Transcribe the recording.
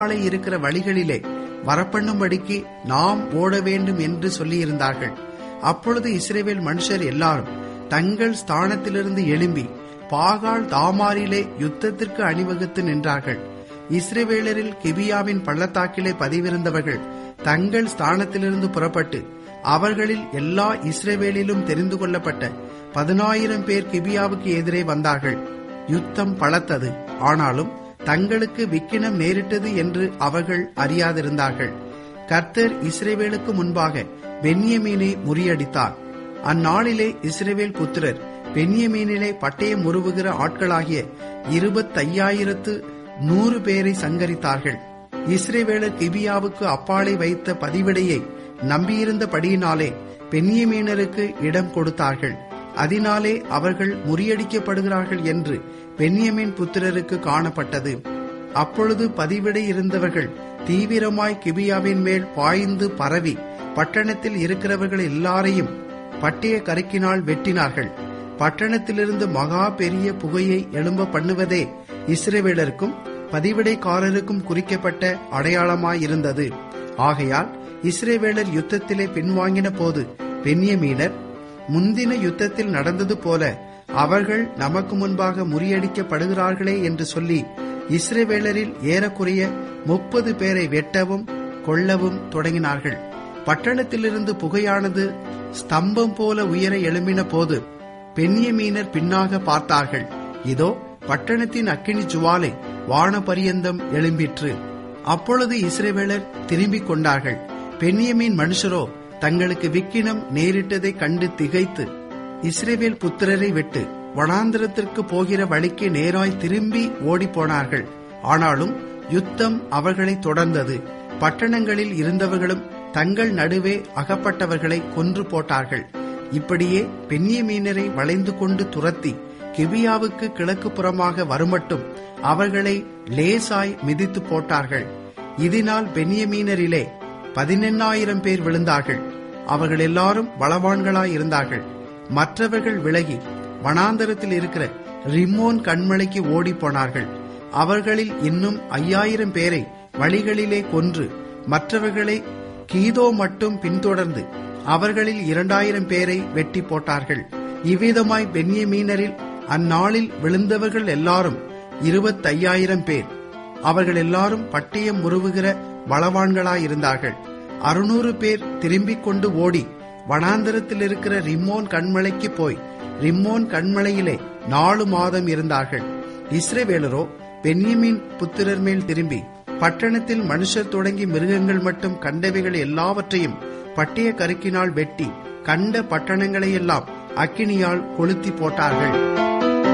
நாளை இருக்கிற வழிகளிலே வரப்பண்ணும்படிக்கு நாம் ஓட வேண்டும் என்று சொல்லியிருந்தார்கள் அப்பொழுது இஸ்ரேவேல் மனுஷர் எல்லாரும் தங்கள் ஸ்தானத்திலிருந்து எழும்பி பாகால் தாமாரிலே யுத்தத்திற்கு அணிவகுத்து நின்றார்கள் இஸ்ரேவேலரில் கிபியாவின் பள்ளத்தாக்கிலே பதிவிருந்தவர்கள் தங்கள் ஸ்தானத்திலிருந்து புறப்பட்டு அவர்களில் எல்லா இஸ்ரேவேலிலும் தெரிந்து கொள்ளப்பட்ட பதினாயிரம் பேர் கிபியாவுக்கு எதிரே வந்தார்கள் யுத்தம் பலத்தது ஆனாலும் தங்களுக்கு விக்கினம் நேரிட்டது என்று அவர்கள் அறியாதிருந்தார்கள் கர்த்தர் இஸ்ரேவேலுக்கு முன்பாக பென்யமீனை முறியடித்தார் அந்நாளிலே இஸ்ரேவேல் புத்திரர் பென்யமீனிலே பட்டயம் உருவுகிற ஆட்களாகிய இருபத்தையாயிரத்து நூறு பேரை சங்கரித்தார்கள் இஸ்ரேவேலர் கிபியாவுக்கு அப்பாலை வைத்த பதிவிடையை நம்பியிருந்தபடியினாலே பென்யமீனருக்கு இடம் கொடுத்தார்கள் அதனாலே அவர்கள் முறியடிக்கப்படுகிறார்கள் என்று பென்யமின் புத்திரருக்கு காணப்பட்டது அப்பொழுது பதிவிடை இருந்தவர்கள் தீவிரமாய் கிபியாவின் மேல் பாய்ந்து பரவி பட்டணத்தில் இருக்கிறவர்கள் எல்லாரையும் பட்டய கருக்கினால் வெட்டினார்கள் பட்டணத்திலிருந்து மகா பெரிய புகையை எழும்ப பண்ணுவதே இஸ்ரேவேலருக்கும் பதிவிடைக்காரருக்கும் குறிக்கப்பட்ட அடையாளமாயிருந்தது ஆகையால் இஸ்ரேவேலர் யுத்தத்திலே பின்வாங்கின போது பென்யமீனர் முந்தின யுத்தத்தில் நடந்தது போல அவர்கள் நமக்கு முன்பாக முறியடிக்கப்படுகிறார்களே என்று சொல்லி இஸ்ரேவேலரில் ஏறக்குறைய முப்பது பேரை வெட்டவும் கொல்லவும் தொடங்கினார்கள் பட்டணத்திலிருந்து புகையானது ஸ்தம்பம் போல உயர எழும்பின போது பெண்ணியமீனர் பின்னாக பார்த்தார்கள் இதோ பட்டணத்தின் அக்கினி ஜுவாலை வானபரியந்தம் எழும்பிற்று அப்பொழுது இஸ்ரேவேலர் திரும்பிக் கொண்டார்கள் பெண்ணியமீன் மனுஷரோ தங்களுக்கு விக்கினம் நேரிட்டதை கண்டு திகைத்து இஸ்ரேவேல் புத்திரரை விட்டு வனாந்திரத்திற்கு போகிற வழிக்கு நேராய் திரும்பி ஓடிப்போனார்கள் ஆனாலும் யுத்தம் அவர்களை தொடர்ந்தது பட்டணங்களில் இருந்தவர்களும் தங்கள் நடுவே அகப்பட்டவர்களை கொன்று போட்டார்கள் இப்படியே பெண்ணியமீனரை வளைந்து கொண்டு துரத்தி கிபியாவுக்கு கிழக்கு புறமாக வருமட்டும் அவர்களை லேசாய் மிதித்து போட்டார்கள் இதனால் பெண்ணியமீனரிலே பதினெண்ணாயிரம் பேர் விழுந்தார்கள் அவர்கள் எல்லாரும் பலவான்களாயிருந்தார்கள் மற்றவர்கள் விலகி வனாந்தரத்தில் இருக்கிற ரிம்மோன் கண்மலைக்கு ஓடி போனார்கள் அவர்களில் இன்னும் ஐயாயிரம் பேரை வழிகளிலே கொன்று மற்றவர்களை கீதோ மட்டும் பின்தொடர்ந்து அவர்களில் இரண்டாயிரம் பேரை வெட்டி போட்டார்கள் இவ்விதமாய் பென்யமீனரில் அந்நாளில் விழுந்தவர்கள் எல்லாரும் இருபத்தையாயிரம் பேர் அவர்கள் எல்லாரும் பட்டயம் முறுவுகிற பலவான்களாயிருந்தார்கள் அறுநூறு பேர் திரும்பிக் கொண்டு ஓடி வனாந்தரத்தில் இருக்கிற ரிம்மோன் கண்மலைக்கு போய் ரிம்மோன் கண்மலையிலே நாலு மாதம் இருந்தார்கள் இஸ்ரேவேலரோ பென்யமின் புத்திரர் மேல் திரும்பி பட்டணத்தில் மனுஷர் தொடங்கி மிருகங்கள் மட்டும் கண்டவைகள் எல்லாவற்றையும் பட்டிய கருக்கினால் வெட்டி கண்ட பட்டணங்களையெல்லாம் அக்கினியால் கொளுத்தி போட்டார்கள்